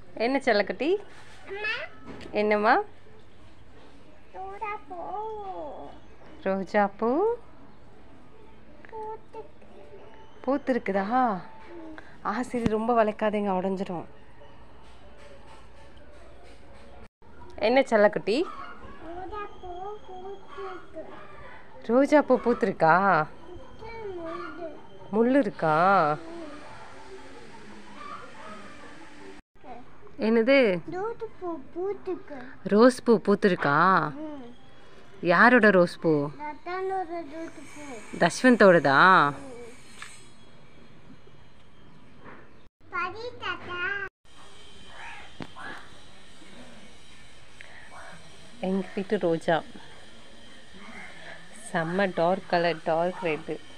என்ன செல்லக்குட்டி என்னம்மா ரோஜா பூ பூத்திருக்குதா ஆ சரி ரொம்ப வளைக்காதீங்க உடஞ்சிரும் என்ன செல்லக்குட்டி ரோஜா பூ பூத்திருக்கா முள் இருக்கா என்னது ரோஸ் பூ பூத்திருக்கா யாரோட ரோஸ் பூ தஷ்வந்தோடதா எங்கள் வீட்டு ரோஜா செம்ம டார்க் கலர் டார்க் ரெட்டு